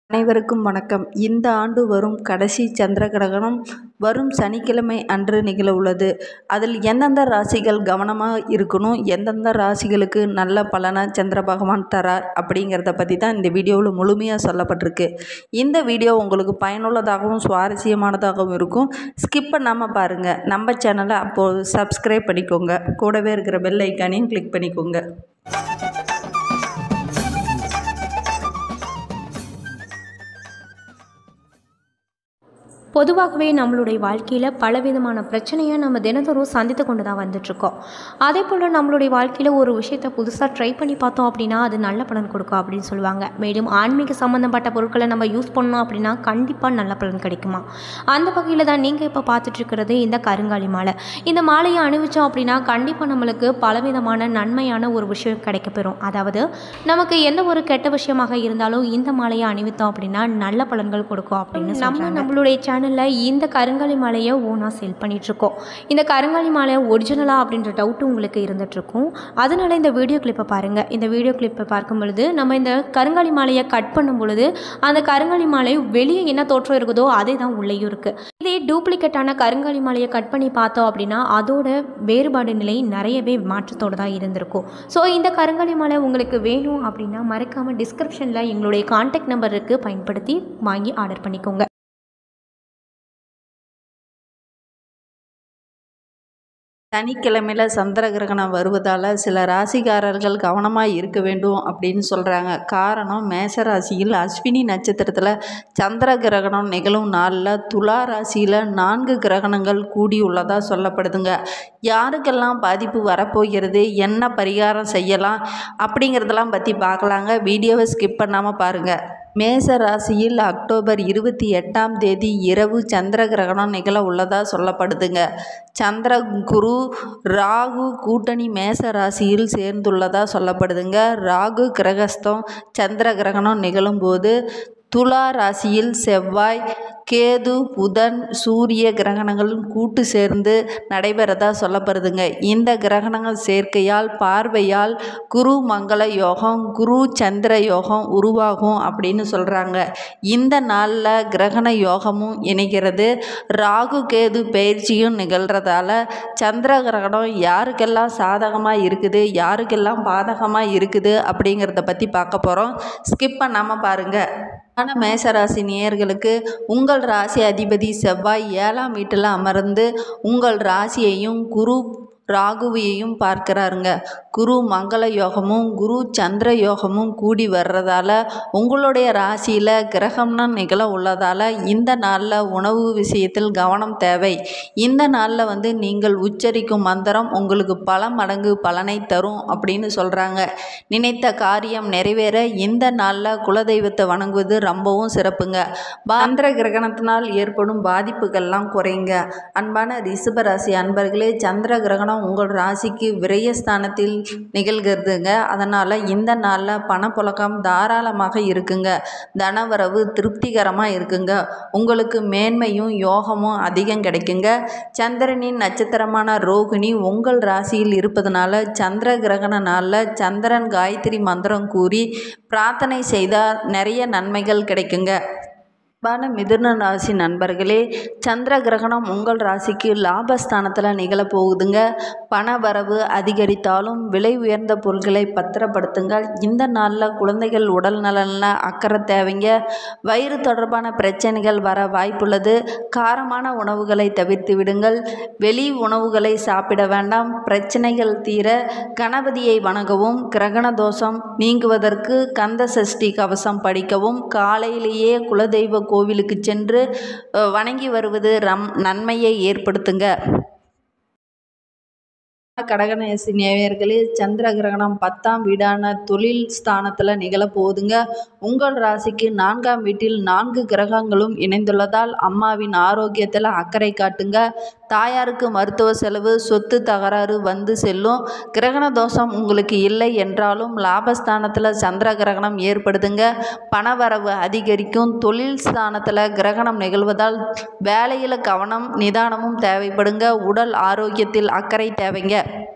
அனைவருக்கும் வணக்கம் இந்த ஆண்டு வரும் கடைசி சந்திர கிரகணம் வரும் சனிக்கிழமை அன்று நிகழ உள்ளது அதில் எந்தெந்த ராசிகள் கவனமாக இருக்கணும் எந்தெந்த ராசிகளுக்கு நல்ல பலனை சந்திர பகவான் தரார் அப்படிங்கிறத பற்றி தான் இந்த வீடியோவில் முழுமையாக சொல்லப்பட்டிருக்கு இந்த வீடியோ உங்களுக்கு பயனுள்ளதாகவும் சுவாரஸ்யமானதாகவும் இருக்கும் ஸ்கிப் பண்ணாமல் பாருங்கள் நம்ம சேனலை அப்போது சப்ஸ்கிரைப் பண்ணிக்கோங்க கூடவே இருக்கிற பெல் ஐக்கானையும் கிளிக் பண்ணிக்கோங்க பொதுவாகவே நம்மளுடைய வாழ்க்கையில் பலவிதமான பிரச்சனையை நம்ம தினந்தோறும் சந்தித்து கொண்டு தான் வந்துட்ருக்கோம் அதே போல் நம்மளுடைய வாழ்க்கையில் ஒரு விஷயத்தை புதுசாக ட்ரை பண்ணி பார்த்தோம் அப்படின்னா அது நல்ல பலன் கொடுக்கும் அப்படின்னு சொல்லுவாங்க மேலும் ஆன்மீக சம்மந்தப்பட்ட பொருட்களை நம்ம யூஸ் பண்ணோம் அப்படின்னா கண்டிப்பாக நல்ல பலன் கிடைக்குமா அந்த வகையில் தான் நீங்கள் இப்போ பார்த்துட்ருக்கிறது இந்த கருங்காலி மாலை இந்த மாலையை அணிவிச்சோம் அப்படின்னா கண்டிப்பாக நம்மளுக்கு பலவிதமான நன்மையான ஒரு விஷயம் கிடைக்கப்பெறும் அதாவது நமக்கு எந்த ஒரு கெட்ட விஷயமாக இருந்தாலும் இந்த மாலையை அணிவித்தோம் அப்படின்னா நல்ல பலன்கள் கொடுக்கும் அப்படின்னு நம்ம நம்மளுடைய சேனலில் இந்த கருங்காலி மாலையை ஓனாக சேல் பண்ணிகிட்ருக்கோம் இந்த கருங்காலி மாலை ஒரிஜினலா அப்படின்ற டவுட்டு உங்களுக்கு இருந்துகிட்ருக்கும் அதனால் இந்த வீடியோ கிளிப்பை பாருங்கள் இந்த வீடியோ கிளிப்பை பார்க்கும் பொழுது நம்ம இந்த கருங்காலி மாலையை கட் பண்ணும் பொழுது அந்த கருங்காலி மாலை வெளியே என்ன தோற்றம் இருக்குதோ அதே தான் உள்ளேயும் இருக்குது இதே டூப்ளிகேட்டான கருங்காலி மாலையை கட் பண்ணி பார்த்தோம் அப்படின்னா அதோட வேறுபாடு நிலை நிறையவே மாற்றத்தோடு தான் இருந்திருக்கும் ஸோ இந்த கருங்காலி மாலை உங்களுக்கு வேணும் அப்படின்னா மறக்காமல் டிஸ்கிரிப்ஷனில் எங்களுடைய காண்டாக்ட் நம்பர் இருக்குது பயன்படுத்தி வாங்கி ஆர்டர் பண்ணிக்கோங்க சனிக்கிழமையில் சந்திர கிரகணம் வருவதால் சில ராசிக்காரர்கள் கவனமாக இருக்க வேண்டும் அப்படின்னு சொல்கிறாங்க காரணம் மேச ராசியில் அஸ்வினி நட்சத்திரத்தில் சந்திர கிரகணம் நிகழும் நாளில் துலா ராசியில் நான்கு கிரகணங்கள் கூடியுள்ளதாக சொல்லப்படுதுங்க யாருக்கெல்லாம் பாதிப்பு வரப்போகிறது என்ன பரிகாரம் செய்யலாம் அப்படிங்கிறதெல்லாம் பற்றி பார்க்கலாங்க வீடியோவை ஸ்கிப் பண்ணாமல் பாருங்கள் மேச ராசியில் அக்டோபர் இருபத்தி எட்டாம் தேதி இரவு சந்திர கிரகணம் நிகழ உள்ளதாக சொல்லப்படுதுங்க சந்திர குரு ராகு கூட்டணி மேச ராசியில் சேர்ந்துள்ளதாக சொல்லப்படுதுங்க ராகு கிரகஸ்தம் சந்திர கிரகணம் நிகழும்போது துலா ராசியில் செவ்வாய் கேது புதன் சூரிய கிரகணங்களும் கூட்டு சேர்ந்து நடைபெறதா சொல்லப்படுதுங்க இந்த கிரகணங்கள் சேர்க்கையால் பார்வையால் குரு மங்கள யோகம் குரு சந்திர யோகம் உருவாகும் அப்படின்னு சொல்கிறாங்க இந்த நாளில் கிரகண யோகமும் இணைகிறது ராகு கேது பயிற்சியும் நிகழ்கிறதால சந்திர கிரகணம் யாருக்கெல்லாம் சாதகமாக இருக்குது யாருக்கெல்லாம் பாதகமாக இருக்குது அப்படிங்கிறத பற்றி பார்க்க போகிறோம் ஸ்கிப் பண்ணாமல் பாருங்கள் ஆனால் மேசராசி நேயர்களுக்கு உங்கள் ராசி அதிபதி செவ்வாய் ஏழாம் வீட்டில் அமர்ந்து உங்கள் ராசியையும் குரு ராகுவியையும் பார்க்கிறாருங்க குரு மங்கள யோகமும் குரு சந்திர யோகமும் கூடி வர்றதால உங்களுடைய ராசியில் கிரகம்னா நிகழ உள்ளதால் இந்த நாளில் உணவு விஷயத்தில் கவனம் தேவை இந்த நாளில் வந்து நீங்கள் உச்சரிக்கும் மந்திரம் உங்களுக்கு பல மடங்கு பலனை தரும் அப்படின்னு சொல்கிறாங்க நினைத்த காரியம் நிறைவேற இந்த நாளில் குலதெய்வத்தை வணங்குவது ரொம்பவும் சிறப்புங்க பாந்திர கிரகணத்தினால் ஏற்படும் பாதிப்புகள்லாம் குறைங்க அன்பான ரிஷபராசி அன்பர்களே சந்திர கிரகணம் உங்கள் ராசிக்கு விரயஸ்தானத்தில் நிகழ்கிறதுங்க அதனால் இந்த நாளில் பணப்புழக்கம் தாராளமாக இருக்குங்க தனவரவு திருப்திகரமாக இருக்குங்க உங்களுக்கு மேன்மையும் யோகமும் அதிகம் கிடைக்குங்க சந்திரனின் நட்சத்திரமான ரோகிணி உங்கள் ராசியில் இருப்பதனால சந்திர கிரகண நாளில் சந்திரன் காயத்ரி மந்திரம் கூறி பிரார்த்தனை செய்தால் நிறைய நன்மைகள் கிடைக்குங்க அன்பான மிதுன ராசி நண்பர்களே சந்திர கிரகணம் உங்கள் ராசிக்கு லாபஸ்தானத்தில் நிகழப்போகுதுங்க பண வரவு அதிகரித்தாலும் விலை உயர்ந்த பொருட்களை பத்திரப்படுத்துங்கள் இந்த நாளில் குழந்தைகள் உடல் நலனில் அக்கறை தேவைங்க வயிறு தொடர்பான பிரச்சனைகள் வர வாய்ப்புள்ளது காரமான உணவுகளை தவிர்த்து விடுங்கள் வெளி உணவுகளை சாப்பிட வேண்டாம் பிரச்சனைகள் தீர கணபதியை வணங்கவும் கிரகண தோஷம் நீங்குவதற்கு கந்த சஷ்டி கவசம் படிக்கவும் காலையிலேயே குலதெய்வ கோவிலுக்கு சென்று வணங்கி வருவது ரம் நன்மையை ஏற்படுத்துங்க கடகநேசி நேயர்களே சந்திர கிரகணம் பத்தாம் வீடான தொழில் ஸ்தானத்தில் நிகழப்போகுதுங்க உங்கள் ராசிக்கு நான்காம் வீட்டில் நான்கு கிரகங்களும் இணைந்துள்ளதால் அம்மாவின் ஆரோக்கியத்தில் அக்கறை காட்டுங்க தாயாருக்கு மருத்துவ செலவு சொத்து தகராறு வந்து செல்லும் கிரகண தோஷம் உங்களுக்கு இல்லை என்றாலும் லாபஸ்தானத்தில் சந்திர கிரகணம் ஏற்படுதுங்க பணவரவு அதிகரிக்கும் தொழில் ஸ்தானத்தில் கிரகணம் நிகழ்வதால் வேலையில் கவனம் நிதானமும் தேவைப்படுங்க உடல் ஆரோக்கியத்தில் அக்கறை தேவைங்க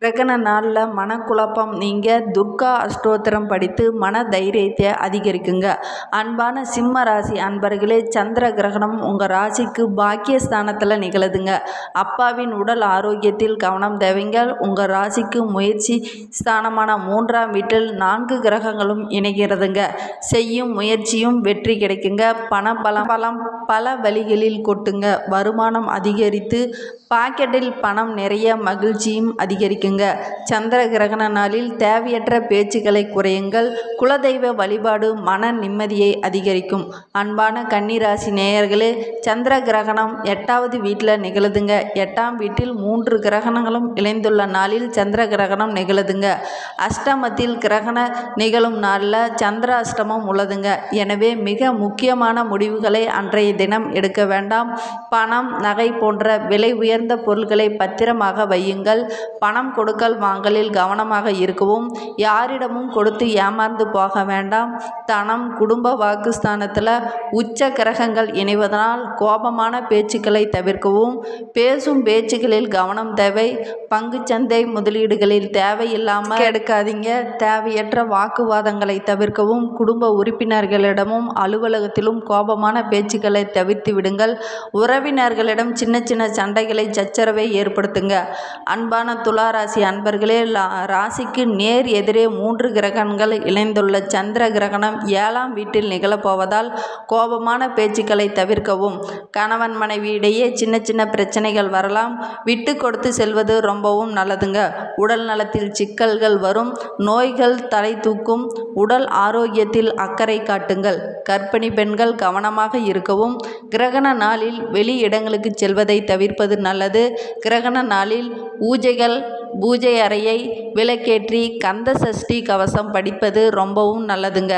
கிரகண நாளில் மனக்குழப்பம் நீங்கள் துர்கா அஷ்டோத்திரம் படித்து மன தைரியத்தை அதிகரிக்குங்க அன்பான சிம்ம ராசி அன்பர்களே சந்திர கிரகணம் உங்கள் ராசிக்கு பாக்கியஸ்தானத்தில் நிகழுதுங்க அப்பாவின் உடல் ஆரோக்கியத்தில் கவனம் தேவைங்க உங்கள் ராசிக்கு முயற்சி ஸ்தானமான மூன்றாம் வீட்டில் நான்கு கிரகங்களும் இணைகிறதுங்க செய்யும் முயற்சியும் வெற்றி கிடைக்குங்க பண பலம் பலம் பல வழிகளில் கொட்டுங்க வருமானம் அதிகரித்து பாக்கெட்டில் பணம் நிறைய மகிழ்ச்சியும் அதிகரிக்குங்க சந்திர கிரகண நாளில் தேவையற்ற பேச்சுக்களை குறையுங்கள் குலதெய்வ வழிபாடு மன நிம்மதியை அதிகரிக்கும் அன்பான கன்னிராசி நேயர்களே சந்திர கிரகணம் எட்டாவது வீட்டில் நிகழுதுங்க எட்டாம் வீட்டில் மூன்று கிரகணங்களும் இணைந்துள்ள நாளில் சந்திர கிரகணம் நிகழுதுங்க அஷ்டமத்தில் கிரகண நிகழும் நாளில் சந்திர அஷ்டமம் உள்ளதுங்க எனவே மிக முக்கியமான முடிவுகளை அன்றைய தினம் எடுக்க வேண்டாம் பணம் நகை போன்ற விலை உயர்ந்த பொருட்களை பத்திரமாக வையுங்கள் பணம் கொடுக்கல் வாங்கலில் கவனமாக இருக்கவும் யாரிடமும் கொடுத்து ஏமாந்து போக வேண்டாம் தனம் குடும்ப வாக்குஸ்தானத்தில் உச்ச கிரகங்கள் இணைவதனால் கோபமான பேச்சுக்களை தவிர்க்கவும் பேசும் பேச்சுகளில் கவனம் தேவை பங்குச்சந்தை முதலீடுகளில் தேவையில்லாமல் எடுக்காதீங்க தேவையற்ற வாக்குவாதங்களை தவிர்க்கவும் குடும்ப உறுப்பினர்களிடமும் அலுவலகத்திலும் கோபமான பேச்சுக்களை தவிர்த்து விடுங்கள் உறவினர்களிடம் சின்ன சின்ன சண்டைகளை சச்சரவை ஏற்படுத்துங்க அன்பான துளாராசி அன்பர்களே லா- ராசிக்கு நேர் எதிரே மூன்று கிரகங்கள் இணைந்துள்ள சந்திர கிரகணம் ஏழாம் வீட்டில் நிகழப்போவதால் கோபமான பேச்சுக்களை தவிர்க்கவும் கணவன் மனைவி இடையே சின்ன சின்ன பிரச்சனைகள் வரலாம் விட்டு கொடுத்து செல்வது ரொம்பவும் நல்லதுங்க உடல் நலத்தில் சிக்கல்கள் வரும் நோய்கள் தலை தூக்கும் உடல் ஆரோக்கியத்தில் அக்கறை காட்டுங்கள் கர்ப்பிணி பெண்கள் கவனமாக இருக்கவும் கிரகண நாளில் வெளி இடங்களுக்கு செல்வதை தவிர்ப்பது நல்லது கிரகண நாளில் பூஜைகள் பூஜை அறையை விளக்கேற்றி கந்த சஷ்டி கவசம் படிப்பது ரொம்பவும் நல்லதுங்க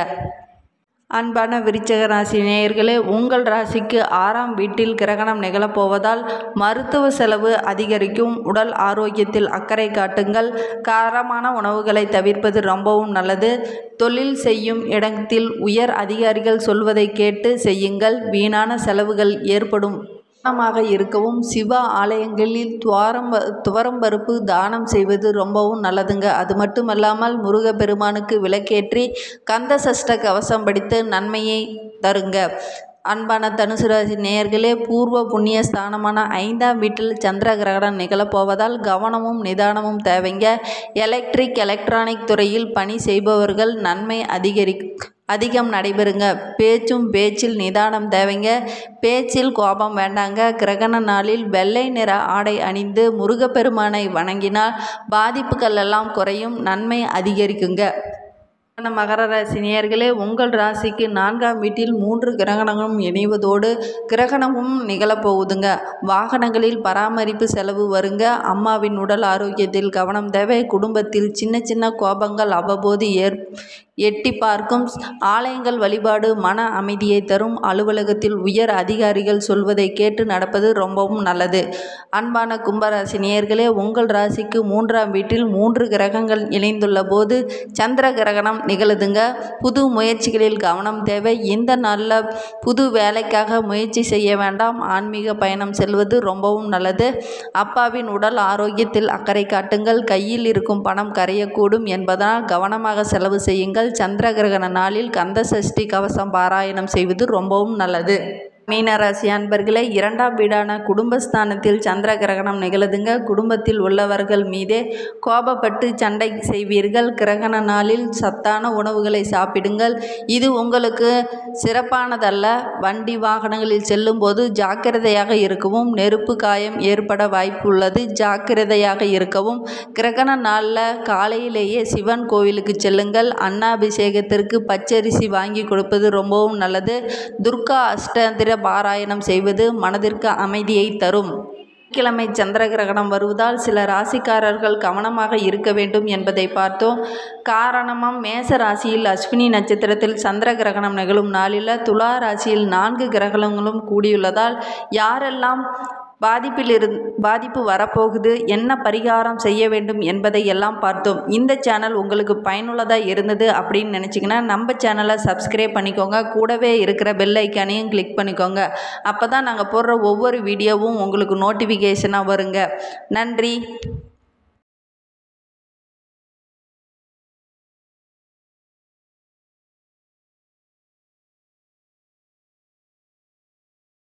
அன்பான விருச்சக ராசி நேயர்களே உங்கள் ராசிக்கு ஆறாம் வீட்டில் கிரகணம் நிகழப்போவதால் மருத்துவ செலவு அதிகரிக்கும் உடல் ஆரோக்கியத்தில் அக்கறை காட்டுங்கள் காரமான உணவுகளை தவிர்ப்பது ரொம்பவும் நல்லது தொழில் செய்யும் இடத்தில் உயர் அதிகாரிகள் சொல்வதை கேட்டு செய்யுங்கள் வீணான செலவுகள் ஏற்படும் கவனமாக இருக்கவும் சிவ ஆலயங்களில் துவாரம் துவரம் பருப்பு தானம் செய்வது ரொம்பவும் நல்லதுங்க அது மட்டுமல்லாமல் முருகப்பெருமானுக்கு விளக்கேற்றி கந்த சஷ்ட கவசம் படித்து நன்மையை தருங்க அன்பான தனுசு ராசி நேயர்களே பூர்வ புண்ணிய ஸ்தானமான ஐந்தாம் வீட்டில் சந்திர கிரகணம் நிகழப்போவதால் கவனமும் நிதானமும் தேவைங்க எலக்ட்ரிக் எலக்ட்ரானிக் துறையில் பணி செய்பவர்கள் நன்மை அதிகரி அதிகம் நடைபெறுங்க பேச்சும் பேச்சில் நிதானம் தேவைங்க பேச்சில் கோபம் வேண்டாங்க கிரகண நாளில் வெள்ளை நிற ஆடை அணிந்து முருகப்பெருமானை வணங்கினால் பாதிப்புகள் எல்லாம் குறையும் நன்மை அதிகரிக்குங்க அன்பான மகர ராசி நேயர்களே உங்கள் ராசிக்கு நான்காம் வீட்டில் மூன்று கிரகணங்களும் இணைவதோடு கிரகணமும் நிகழப்போகுதுங்க வாகனங்களில் பராமரிப்பு செலவு வருங்க அம்மாவின் உடல் ஆரோக்கியத்தில் கவனம் தேவை குடும்பத்தில் சின்ன சின்ன கோபங்கள் அவ்வப்போது ஏற் எட்டி பார்க்கும் ஆலயங்கள் வழிபாடு மன அமைதியை தரும் அலுவலகத்தில் உயர் அதிகாரிகள் சொல்வதை கேட்டு நடப்பது ரொம்பவும் நல்லது அன்பான கும்பராசி நேயர்களே உங்கள் ராசிக்கு மூன்றாம் வீட்டில் மூன்று கிரகங்கள் இணைந்துள்ள போது சந்திர கிரகணம் நிகழுதுங்க புது முயற்சிகளில் கவனம் தேவை இந்த நாளில் புது வேலைக்காக முயற்சி செய்ய வேண்டாம் ஆன்மீக பயணம் செல்வது ரொம்பவும் நல்லது அப்பாவின் உடல் ஆரோக்கியத்தில் அக்கறை காட்டுங்கள் கையில் இருக்கும் பணம் கரையக்கூடும் என்பதனால் கவனமாக செலவு செய்யுங்கள் சந்திர கிரகண நாளில் கந்த சஷ்டி கவசம் பாராயணம் செய்வது ரொம்பவும் நல்லது மீனராசி அன்பர்களே இரண்டாம் வீடான குடும்பஸ்தானத்தில் சந்திர கிரகணம் நிகழுதுங்க குடும்பத்தில் உள்ளவர்கள் மீதே கோபப்பட்டு சண்டை செய்வீர்கள் கிரகண நாளில் சத்தான உணவுகளை சாப்பிடுங்கள் இது உங்களுக்கு சிறப்பானதல்ல வண்டி வாகனங்களில் செல்லும்போது ஜாக்கிரதையாக இருக்கவும் நெருப்பு காயம் ஏற்பட வாய்ப்பு உள்ளது ஜாக்கிரதையாக இருக்கவும் கிரகண நாளில் காலையிலேயே சிவன் கோவிலுக்கு செல்லுங்கள் அன்னாபிஷேகத்திற்கு பச்சரிசி வாங்கி கொடுப்பது ரொம்பவும் நல்லது துர்கா அஷ்டந்திர பாராயணம் செய்வது மனதிற்கு அமைதியை தரும் கிழமை சந்திர கிரகணம் வருவதால் சில ராசிக்காரர்கள் கவனமாக இருக்க வேண்டும் என்பதை பார்த்தோம் காரணமாக மேச ராசியில் அஸ்வினி நட்சத்திரத்தில் சந்திர கிரகணம் நிகழும் நாளில் துலா ராசியில் நான்கு கிரகணங்களும் கூடியுள்ளதால் யாரெல்லாம் பாதிப்பில் இரு பாதிப்பு வரப்போகுது என்ன பரிகாரம் செய்ய வேண்டும் என்பதை எல்லாம் பார்த்தோம் இந்த சேனல் உங்களுக்கு பயனுள்ளதாக இருந்தது அப்படின்னு நினச்சிங்கன்னா நம்ம சேனலை சப்ஸ்கிரைப் பண்ணிக்கோங்க கூடவே இருக்கிற பெல் ஐக்கானையும் கிளிக் பண்ணிக்கோங்க அப்போ தான் நாங்கள் போடுற ஒவ்வொரு வீடியோவும் உங்களுக்கு நோட்டிஃபிகேஷனாக வருங்க நன்றி